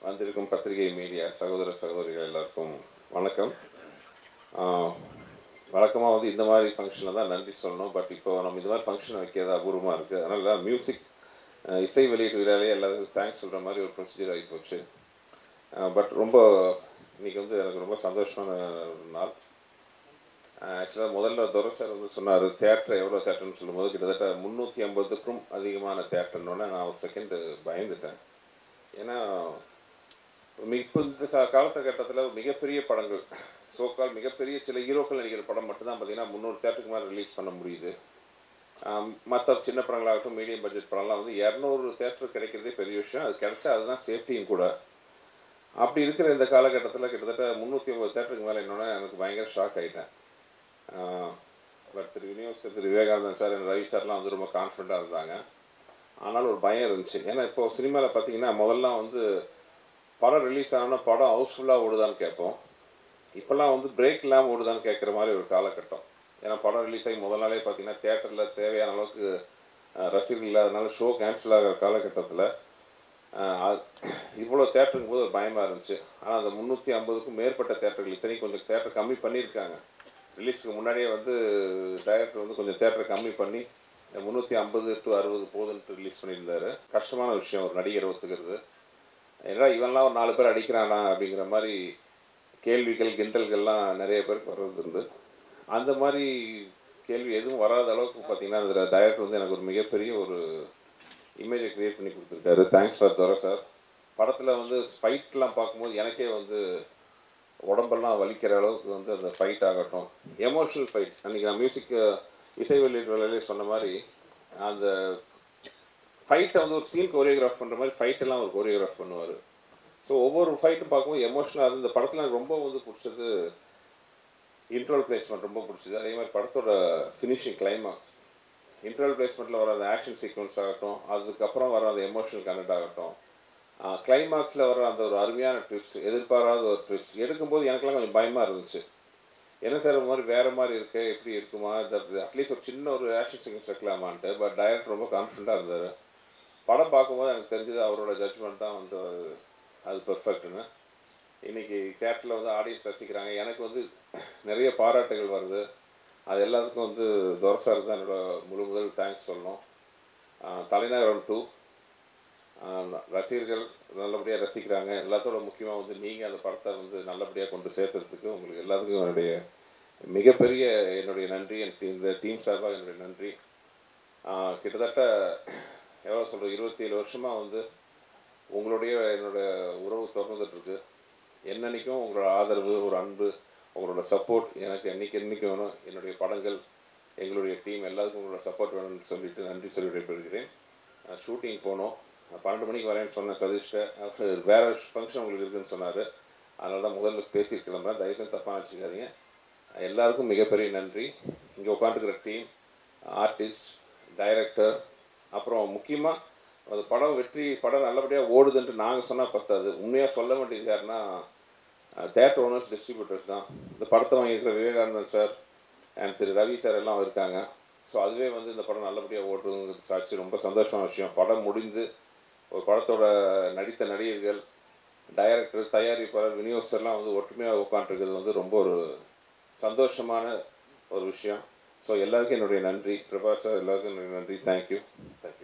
வந்திருக்கும் பத்திரிகை மீடியா சகோதர சகோதரிகள் எல்லாருக்கும் வணக்கம் வழக்கமாக வந்து இந்த மாதிரி ஃபங்க்ஷனில் தான் நன்றி சொல்லணும் பட் இப்போ நம்ம இந்த மாதிரி ஃபங்க்ஷன் வைக்கிறது அபூர்வமாக இருக்குது அதனால் மியூசிக் இசை வெளியீட்டு விழாலே எல்லாத்துக்கும் தேங்க்ஸ் சொல்கிற மாதிரி ஒரு ப்ரொசீஜர் ஆகி போச்சு பட் ரொம்ப இன்னைக்கு வந்து எனக்கு ரொம்ப சந்தோஷமான ஒரு நாள் ஆக்சுவலாக முதல்ல துரை சார் வந்து சொன்னார் தேட்டர் எவ்வளோ தேட்டர்னு சொல்லும்போது கிட்டத்தட்ட முந்நூற்றி ஐம்பதுக்கும் அதிகமான தேட்டர்னோட நான் ஒரு செகண்டு பயந்துட்டேன் ஏன்னா மி- இப்போ இந்த ச காலகட்டத்தில் மிகப்பெரிய படங்கள் சோக்கால் மிகப்பெரிய சில ஹீரோக்கள் நடிக்கிற படம் மட்டும்தான் பார்த்தீங்கன்னா முந்நூறு தேட்டருக்கு மேலே ரிலீஸ் பண்ண முடியுது மற்ற சின்ன படங்களாகட்டும் மீடியம் பட்ஜெட் படம்லாம் வந்து இரநூறு தேட்டர் கிடைக்கிறதே பெரிய விஷயம் அது கிடைச்சா அதுதான் சேஃப்டியும் கூட அப்படி இருக்கிற இந்த காலகட்டத்தில் கிட்டத்தட்ட முந்நூற்றி ஐம்பது தேட்டருக்கு மேலே என்னோட எனக்கு பயங்கர ஷாக் ஆகிட்டேன் பட் திரு விநியோக திரு விவேகானந்தன் சார் ரவி சார்லாம் வந்து ரொம்ப கான்ஃபிடண்ட்டாக இருந்தாங்க ஆனாலும் ஒரு பயம் இருந்துச்சு ஏன்னா இப்போ சினிமாவில் பார்த்தீங்கன்னா முதல்லாம் வந்து படம் ரிலீஸ் ஆனோன்னா படம் ஹவுஸ்ஃபுல்லாக ஓடுதான்னு கேட்போம் இப்போல்லாம் வந்து பிரேக் இல்லாமல் ஓடுதான்னு கேட்குற மாதிரி ஒரு காலகட்டம் ஏன்னா படம் ரிலீஸ் ஆகி முதல் நாளே பார்த்தீங்கன்னா தேட்டரில் தேவையான அளவுக்கு அஹ், ரசிகர்கள் இல்லாதனால ஷோ கேன்சல் ஆகிற காலகட்டத்தில் இவ்வளோ தேட்டருக்கும் போது ஒரு பயமாக இருந்துச்சு ஆனால் அந்த முந்நூற்றி ஐம்பதுக்கும் மேற்பட்ட தேட்டர்கள் இத்தனை கொஞ்சம் தேட்டர் கம்மி பண்ணியிருக்காங்க ரிலீஸுக்கு முன்னாடியே வந்து டைரக்டர் வந்து கொஞ்சம் தேட்டரை கம்மி பண்ணி முந்நூற்றி ஐம்பது டு அறுபது போதுன்ட்டு ரிலீஸ் பண்ணியிருந்தாரு கஷ்டமான விஷயம் ஒரு நடிகர் ஒத்துக்கிறது ஏன்னா இவன்லாம் ஒரு நாலு பேர் அடிக்கிறானா அப்படிங்கிற மாதிரி கேள்விகள் கிண்டல்கள்லாம் நிறைய பேருக்கு வர்றது உண்டு அந்த மாதிரி கேள்வி எதுவும் வராத அளவுக்கு பார்த்தீங்கன்னா அந்த டைரக்டர் வந்து எனக்கு ஒரு மிகப்பெரிய ஒரு இமேஜை கிரியேட் பண்ணி கொடுத்துருக்காரு தேங்க்ஸ் ஃபார் துரை சார் படத்தில் வந்து ஃபைட்லாம் பார்க்கும்போது எனக்கே வந்து உடம்பெல்லாம் வலிக்கிற அளவுக்கு வந்து அந்த ஃபைட் ஆகட்டும் எமோஷனல் ஃபைட் அன்றைக்கி நான் மியூசிக் இசை வெளியீட்டு வேலையிலே சொன்ன மாதிரி அந்த ஃபைட்டை வந்து ஒரு சீன் கோரியோகிராஃப் பண்ணுற மாதிரி ஃபைட்டெல்லாம் அவர் கோரியோகிராஃப் பண்ணுவார் ஸோ ஒவ்வொரு ஃபைட்டும் பார்க்கும்போது எமோஷனலாக அது இந்த படத்தில் எனக்கு ரொம்ப வந்து பிடிச்சது இன்ட்ரோல் பிளேஸ்மெண்ட் ரொம்ப பிடிச்சது அதே மாதிரி படத்தோட ஃபினிஷிங் கிளைமாக்ஸ் இன்ட்ரோல் பிளேஸ்மெண்ட்டில் வர அந்த ஆக்ஷன் சீக்வன்ஸ் ஆகட்டும் அதுக்கப்புறம் வர அந்த எமோஷனல் கனெக்ட் ஆகட்டும் கிளைமாக்ஸில் வர அந்த ஒரு அருமையான ட்விஸ்ட் எதிர்பாராத ஒரு ட்விஸ்ட் எடுக்கும்போது எனக்கெல்லாம் கொஞ்சம் பயமாக இருந்துச்சு என்ன சார் ஒரு மாதிரி வேறு மாதிரி இருக்கு எப்படி இருக்குமா அட்லீஸ்ட் ஒரு சின்ன ஒரு ஆக்ஷன் சீக்வன்ஸ் வைக்கலாமான்ட்டு பட் டைரக்டர் ரொம்ப கான்ஃபிடண்ட்டாக இருந்தார் படம் பார்க்கும்போது எனக்கு தெரிஞ்சது அவரோட ஜட்ஜ்மெண்ட் தான் வந்து அது பெர்ஃபெக்ட்னு இன்னைக்கு தேட்டரில் வந்து ஆடியன்ஸ் ரசிக்கிறாங்க எனக்கு வந்து நிறைய பாராட்டுகள் வருது அது எல்லாத்துக்கும் வந்து துரசார் தான் என்னோட முழு முதல் தேங்க்ஸ் சொல்லணும் ஆஹ் தலைநகரம் டூ ரசிகர்கள் நல்லபடியாக ரசிக்கிறாங்க எல்லாத்தோட முக்கியமாக வந்து நீங்கள் அந்த படத்தை வந்து நல்லபடியாக கொண்டு சேர்த்ததுக்கு உங்களுக்கு எல்லாத்துக்கும் என்னுடைய மிகப்பெரிய என்னுடைய நன்றி எனக்கு இந்த டீம் சார்பாக என்னுடைய நன்றி ஆஹ் கிட்டத்தட்ட எவ்வளோ சொல்கிறது இருபத்தி ஏழு வருஷமாக வந்து உங்களுடைய என்னோட உறவு தொடர்ந்துட்டு இருக்கு என்னன்னைக்கும் உங்களோட ஆதரவு ஒரு அன்பு உங்களோட சப்போர்ட் எனக்கு என்னைக்கு என்னைக்கு வேணும் என்னுடைய படங்கள் எங்களுடைய டீம் எல்லாத்துக்கும் உங்களோட சப்போர்ட் வேணும்னு சொல்லிட்டு நன்றி சொல்லி விடைபெறுகிறேன் ஷூட்டிங் போனோம் பன்னெண்டு மணிக்கு வரேன்னு சொன்னேன் சதீஷ்ட அவர் வேற ஃபங்க்ஷன் உங்களுக்கு இருக்குன்னு சொன்னார் அதனால தான் முதல்ல பேசிட்டு கிளம்புறேன் தயவுசெய்து தப்பாக வச்சுக்காதீங்க எல்லாருக்கும் மிகப்பெரிய நன்றி இங்கே உட்காந்துருக்கிற டீம் ஆர்டிஸ்ட் டைரக்டர் அப்புறம் முக்கியமாக அந்த படம் வெற்றி படம் நல்லபடியாக ஓடுதுன்ட்டு நாங்கள் சொன்னால் பத்தாது உண்மையாக சொல்ல வேண்டியது யாருன்னா தேட்டர் ஓனர்ஸ் டிஸ்ட்ரிபியூட்டர்ஸ் தான் இந்த படத்தை வாங்கியிருக்கிற Vivekanandan sir and Thiru Ravi sir எல்லாம் இருக்காங்க ஸோ அதுவே வந்து இந்த படம் நல்லபடியாக ஓடுறதுங்கிறது சாட்சி ரொம்ப சந்தோஷமான விஷயம் படம் முடிந்து ஒரு படத்தோட நடித்த நடிகர்கள் டைரக்டர் தயாரிப்பாளர் விநியோகஸ்தர்லாம் வந்து ஒற்றுமையாக உட்காந்துருக்கிறது வந்து ரொம்ப ஒரு சந்தோஷமான ஒரு விஷயம் ஸோ எல்லாருக்கும் என்னுடைய நன்றி பிரபா சார் எல்லாருக்கும் என்னுடைய நன்றி தேங்க்யூ தேங்க்யூ